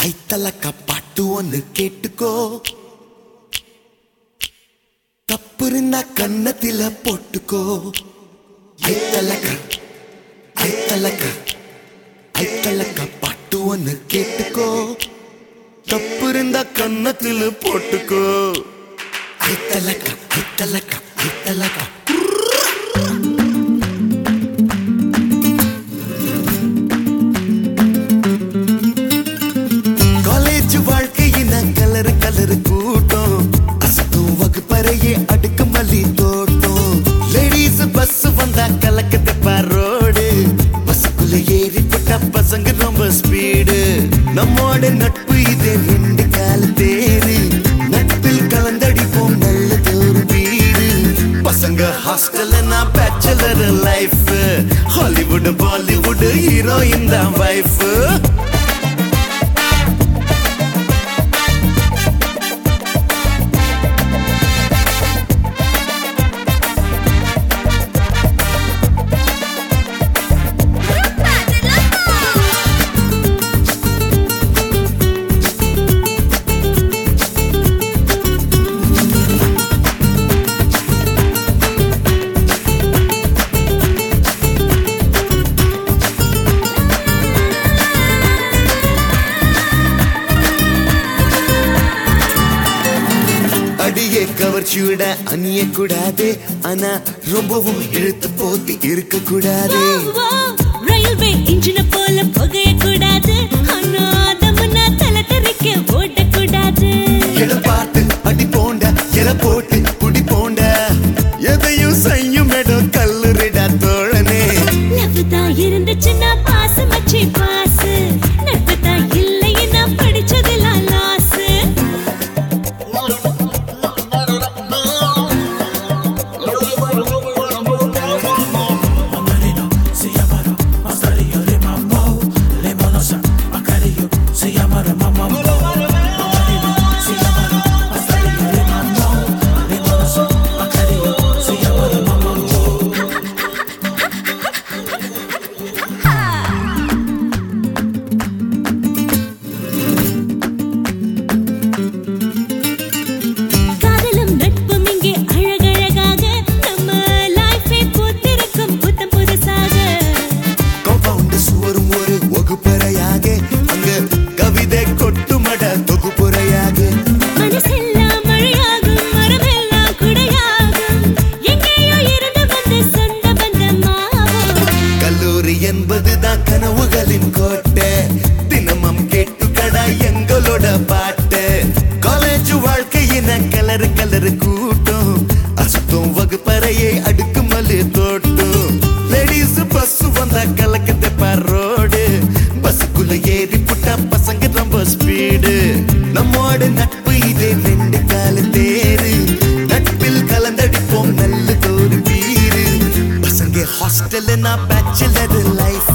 ஐத்தலக்க பாட்டு ஒன்னு கேட்டுக்கோ தப்பு இருந்தா கன்னத்தில போட்டுக்கோ ஐத்தலக்க ஐத்தலக்க ஐத்தலக்க பாட்டு ஒன்னு கேட்டுக்கோ தப்பு இருந்தா கன்னத்தில போட்டுக்கோ ஐத்தலக்க ஐத்தலக்க ஐத்தலக்க காலேஜ் வாழ்க்கையின கலரு கலரு கூட்டம் அசத்தும் வகுப்பறையே அடுக்கு மல்லி தோட்டம் லேடிஸ் பஸ் வந்தா கலக்கத்தை பாரோடு பஸ்ஸுக்குள்ள ஏறி போட்டா பசங்க ரொம்ப ஸ்பீடு நம்மோட நட்பு இது ரெண்டு கால தேரு நட்பில் கலந்தடிப்போம் நல்லது ஒரு வீடு பசங்க ஹாஸ்டல்ல நான் bachelor life Hollywood Bollywood heroine தான் வைஃப் அடியே கவர்ச்சிவிட அணிய கூடாது ஆனா ரொம்பவும் இழுத்து போத்தி இருக்க கூடாது ரயில்வே இன்ஜின போல புகைய கூடாது அநாதமுன்னா தலை தெறிக்க ஓடக்கூடாது இட பார்த்து அடி போண்ட இல போட்டு குடி போண்ட எதையும் செய்யும் இடம் கல்லுரிடா தோழனே லவ் தான் இருந்துச்சுன்னா பாசு மச்சி பாசு நட்பு தான் இல்லைன்னா படிச்சதெல்லாம் லாசு காதலும் நட்பும் இங்கே அழகழகாக நம்ம லைஃபை பூத்திருக்கும் புத்தம் புதுசாக காம்பவுண்ட் சுவரும் ஒரு வகுப்பறையாக அங்க கவிதை கொட்டுமட தொகுப்புறையாக மனசெல்லாம் மழையாகும் மரமெல்லாம் குடையாகும் எங்கேயோ இருந்து வந்து சொந்த பந்தமாகும் கல்லூரி என்பதுதான் கனவுகளின் கோட்டை தினமும் கேட்டுக்கடா எங்களோட பாட்டு காலேஜ் வாழ்க்கையின கலரு கலரு கூட்டம் அசுத்தம் வகுப்பறையை அடுக்கு மல்லி தோட்டம் லேடிஸ் பஸ் வந்தா கலக்கத்தை பாரோடு பஸ்ஸுக்குள்ள ஏறி புட்டா பசங்க ரொம்ப ஸ்பீடு நம்மோட நட்பு இதே ரெண்டு கால தேரு நட்பில் கலந்தடிப்போம் நல்ல தோறு வீடு பசங்க ஹாஸ்டல்ல நான் பேச்சுலர் லைஃப்